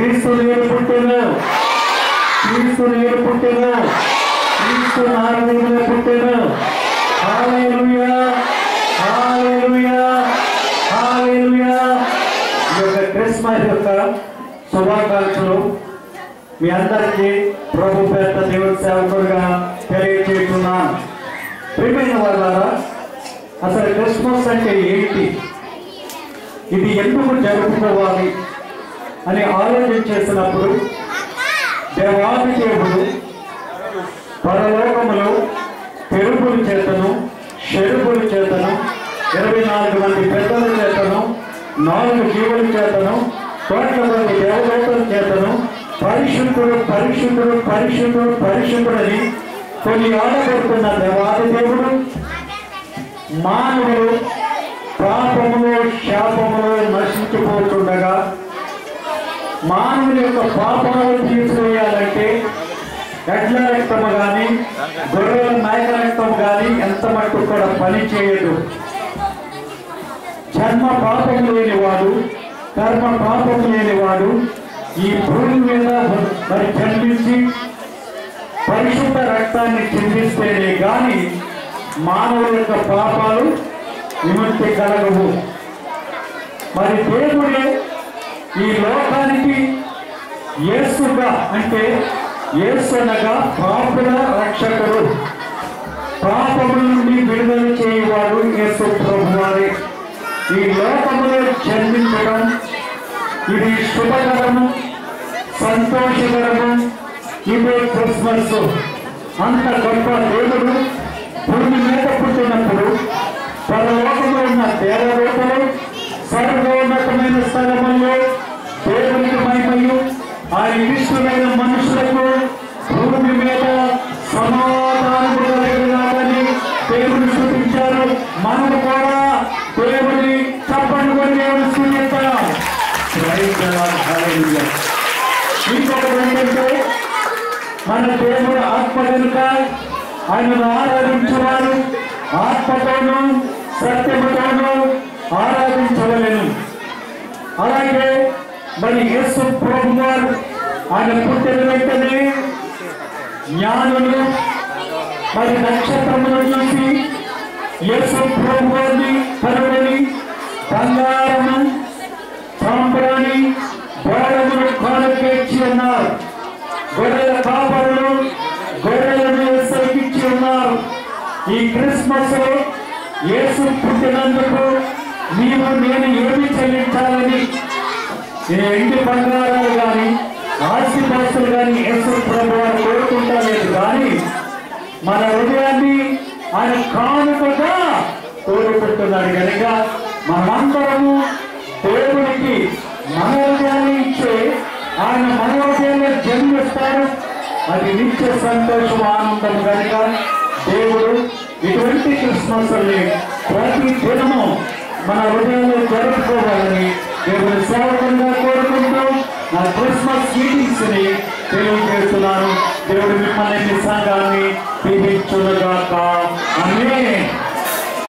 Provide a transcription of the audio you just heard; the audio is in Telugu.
క్రీస్తు నేడు పుట్టెను క్రీస్తు నేడు పుట్టెను క్రీస్తు నాలుగు పుట్టెను హల్లెలూయా హల్లెలూయా హల్లెలూయా ఈ యొక్క క్రిస్మస్ యొక్క శుభాకాంక్షలు మీ అందరికీ ప్రభు పేద దేవుడి సేవకుడుగా తెలియజేస్తున్నాను ప్రియమైన వాళ్ళారా అసలు క్రిస్మస్ అంటే ఏంటి ఇది ఎందుకు జరుపుకోవాలి అని ఆలోచన చేసినప్పుడు దేవాది దేవుడు పరలోకములో పెరుగుల చేతను షెరుగుల చేతను ఇరవై నాలుగు మంది పెద్దల చేతను నాలుగు జీవుల చేతను కోట్ల మంది దేవదూతల చేతను పరిశుద్ధుడు పరిశుద్ధుడు పరిశుద్ధుడు పరిశుద్ధుడని కొన్ని ఆడబడుతున్న దేవాది దేవుడు మానవులు పాపములో శాపములో నశించిపోతుండగా మానవుని యొక్క పాపములు తీసివేయాలంటే ఎడ్ల రక్తము కానీ గొర్రెల నాయక రక్తం కానీ ఎంత మట్టు కూడా పని చేయదు జన్మ పాపం లేనివాడు కర్మ పాపం లేనివాడు ఈ భూమి మీద మరి జన్మించి పరిశుద్ధ రక్తాన్ని చిందిస్తేనే గాని మానవుల యొక్క పాపాలు విముక్తి కలగవు మరి దేవుడే ఈ లోకానికి యేసుగా అంటే యేసు అనగా పాపుల రక్షకుడు పాపముల నుండి విడుదల చేయవాడు యేసు ప్రభువారే ఈ లోకములో జన్మించడం ఇది శుభకరము సంతోషకరము ఇదే క్రిస్మస్ అంత గొప్ప దేవుడు భూమి మీద పుట్టినప్పుడు పరలోకంలో ఉన్న దేవదూతలు సర్వోన్నతమైన స్థలముల్లో దేవునికి మహిమయు ఆయన ఇష్టమైన మనుషులకు భూమి మీద సమాధానము కలిగినాడని దేవుని చూపించారు మనము కూడా దేవుని చప్పని కూడా దేవుని సూచిస్తాం ఇంకొకటి ఏంటంటే మన దేవుడు ఆత్మ కనుక ఆయనను ఆరాధించేవారు ఆత్మతోనూ సత్యముతోనూ ఆరాధించవలను అలాగే మరి యేసు ప్రభు వారు ఆయన పుట్టిన వెంటనే జ్ఞానులు మరి నక్షత్రమును చూసి యేసు ప్రభు వారిని కనుగొని బంగారము సాంబ్రాణి గోడములు కాలకేర్చి ఉన్నారు గొర్రెల కాపరులు గొర్రెలను సైకిచ్చి ఉన్నారు ఈ క్రిస్మస్ లో యేసు పుట్టినందుకు నీవు నేను ఏమి చెల్లించాలని నేను ఇంటి బంగారాలు కానీ ఆస్తి పాస్తులు కానీ యేసు ప్రభు వారు కోరుకుంటలేదు కానీ మన హృదయాన్ని ఆయన కానుకగా కోరుకుంటున్నాడు కనుక మనమందరము దేవునికి మన హృదయాన్ని ఇచ్చే ఆయన మన హృదయంలో జన్మిస్తారు అది నిత్య సంతోషం ఆనందం కనుక దేవుడు ఇటువంటి క్రిస్మస్ ప్రతి దినము మన హృదయంలో జరుపుకోవాలని దేవుని సేవకులుగా కోరుకుంటూ నా క్రిస్మస్ మీటింగ్స్ ని తెలియజేస్తున్నాను దేవుడు మిమ్మల్ని మీ సంఘాన్ని దీవించునుగాక ఆమేన్